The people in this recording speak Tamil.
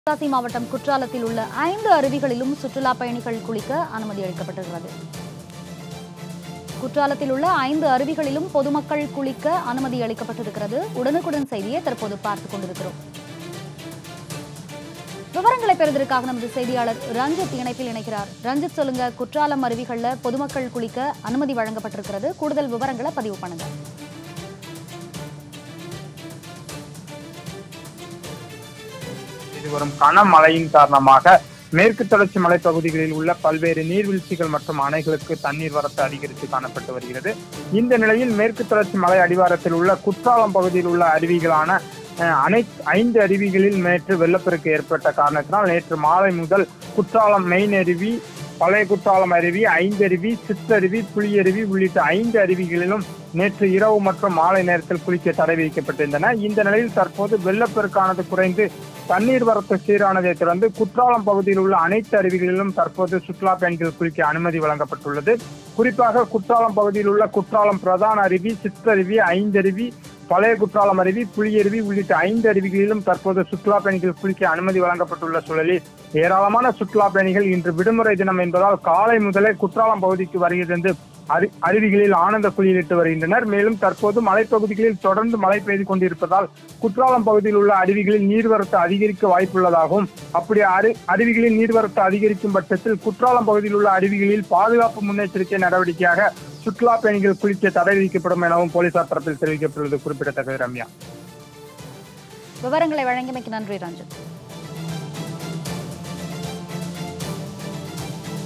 தென்காசி மாவட்டம் குற்றாலத்தில் உள்ள ஐந்து அருவிகளிலும் சுற்றுலா பயணிகள் குளிக்க அனுமதி அளிக்கப்பட்டிருக்கிறது குற்றாலத்தில் உள்ள ஐந்து அருவிகளிலும் பொதுமக்கள் குளிக்க அனுமதி அளிக்கப்பட்டிருக்கிறது உடனுக்குடன் செய்தியை தற்போது பார்த்துக் கொண்டிருக்கிறோம் விவரங்களை பெறுவதற்காக நமது செய்தியாளர் ரஞ்சித் இணைப்பில் இணைக்கிறார் ரஞ்சித் சொல்லுங்க குற்றாலம் அருவிகள்ல பொதுமக்கள் குளிக்க அனுமதி வழங்கப்பட்டிருக்கிறது கூடுதல் விவரங்களை பதிவு பண்ணுங்க இது வரும் கனமழையின் காரணமாக மேற்கு தொடர்ச்சி மலைப்பகுதிகளில் உள்ள பல்வேறு நீர்வீழ்ச்சிகள் மற்றும் அணைகளுக்கு தண்ணீர் வரத்து அதிகரித்து காணப்பட்டு வருகிறது இந்த நிலையில் மேற்கு தொடர்ச்சி மலை அடிவாரத்தில் உள்ள குற்றாலம் பகுதியில் உள்ள அருவிகளான அஹ், அனை ஐந்து அருவிகளில் நேற்று வெள்ளப்பெருக்கு ஏற்பட்ட காரணத்தினால் நேற்று மாலை முதல் குற்றாலம் மெயின் அருவி பழைய குற்றாலம் அருவி ஐந்தருவி சிற்றருவி புலியருவி உள்ளிட்ட ஐந்து அருவிகளிலும் நேற்று இரவு மற்றும் மாலை நேரத்தில் குளிக்க தடை விதிக்கப்பட்டிருந்தன இந்த நிலையில் தற்போது வெள்ளப்பெருக்கானது குறைந்து தண்ணீர் வரத்து சீரானதை தொடர்ந்து குற்றாலம் பகுதியில் உள்ள அனைத்து அருவிகளிலும் தற்போது சுற்றுலா பயணிகள் குளிக்க அனுமதி வழங்கப்பட்டுள்ளது குறிப்பாக குற்றாலம் பகுதியில் உள்ள குற்றாலம் பிரதான அருவி சிற்றருவி ஐந்தருவி பழைய குற்றாலம் அருவி புலியருவி உள்ளிட்ட ஐந்து அருவிகளிலும் தற்போது சுற்றுலா பயணிகள் குளிக்க அனுமதி வழங்கப்பட்டுள்ள சூழலில் ஏராளமான சுற்றுலா பயணிகள் இன்று விடுமுறை தினம் என்பதால் காலை முதலே குற்றாலம் பகுதிக்கு வருகிறது அரு அருவிகளில் ஆனந்த குளியலிட்டு வருகின்றனர் மேலும் தற்போது மலைப்பகுதிகளில் தொடர்ந்து மழை பெய்து கொண்டிருப்பதால் குற்றாலம் பகுதியில் உள்ள அருவிகளில் நீர்வரத்து அதிகரிக்க வாய்ப்புள்ளதாகவும் அப்படி அரு அருவிகளில் நீர்வரத்து அதிகரிக்கும் பட்சத்தில் குற்றாலம் பகுதியில் உள்ள அருவிகளில் பாதுகாப்பு முன்னெச்சரிக்கை நடவடிக்கையாக சுற்றுலா பயணிகள் குளிக்க தடை விதிக்கப்படும் எனவும் போலீசார் தரப்பில் தெரிவிக்கப்பட்டுள்ளது குறிப்பிடத்தக்கது ரம்யா விவரங்களை வழங்கியமைக்கு நன்றி ரஞ்சித்